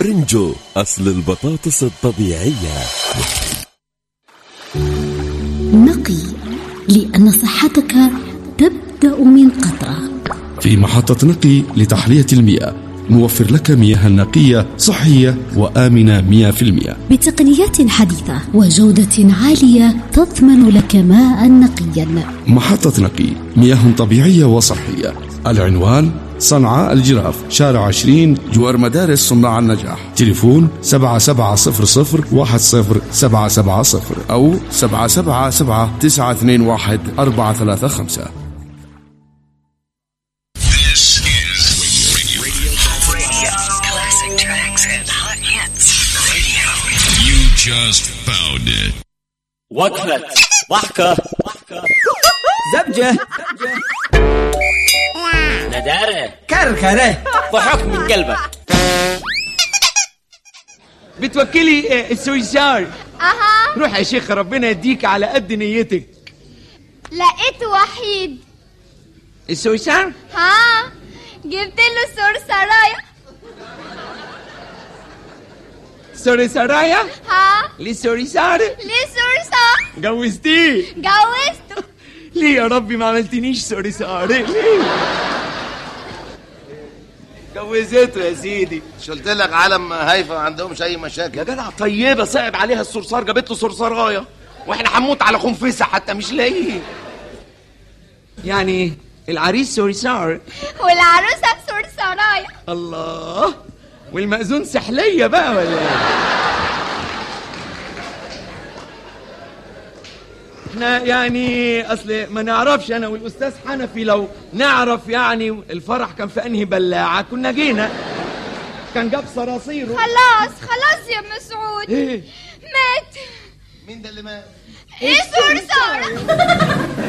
رنجو أصل البطاطس الطبيعية نقي لأن صحتك تبدأ من قطرة في محطة نقي لتحلية المياه نوفر لك مياه نقية صحية وآمنة 100% بتقنيات حديثة وجودة عالية تضمن لك ماء نقيا محطة نقي مياه طبيعية وصحية العنوان صنعاء الجراف شارع 20 جوار مدارس صناع النجاح تليفون 7700 أو 777 921 435 Classic tracks and hot hits. Radio. You just found it. وقفة ضحكة زبجة ندارة كركرة ضحك من قلبك بتوكلي آه، السويسار اها روح يا شيخ ربنا يديك على قد نيتك لقيت وحيد السويسار ها جبت له سور سرايا سوري سرايا ها لسوري سار ليه سور سار جوزتيه جوزته ليه يا ربي ما عملتنيش سوري سار ليه جوزته يا سيدي مش قلت لك عالم هايفه ما عندهمش اي مشاكل يا جدع طيبه صعب عليها الصرصار جابت له صرصرايه واحنا هنموت على خنفسه حتى مش لاقيين يعني العريس سوريسار والعروسة سور سرايا الله والمأذون سحلية بقى ولا ايه؟ احنا يعني اصل ما نعرفش انا والاستاذ حنفي لو نعرف يعني الفرح كان في انهي بلاعه كنا جينا كان جاب صراصيره خلاص خلاص يا مسعود ايه مات مين ده اللي مات ايه سور سار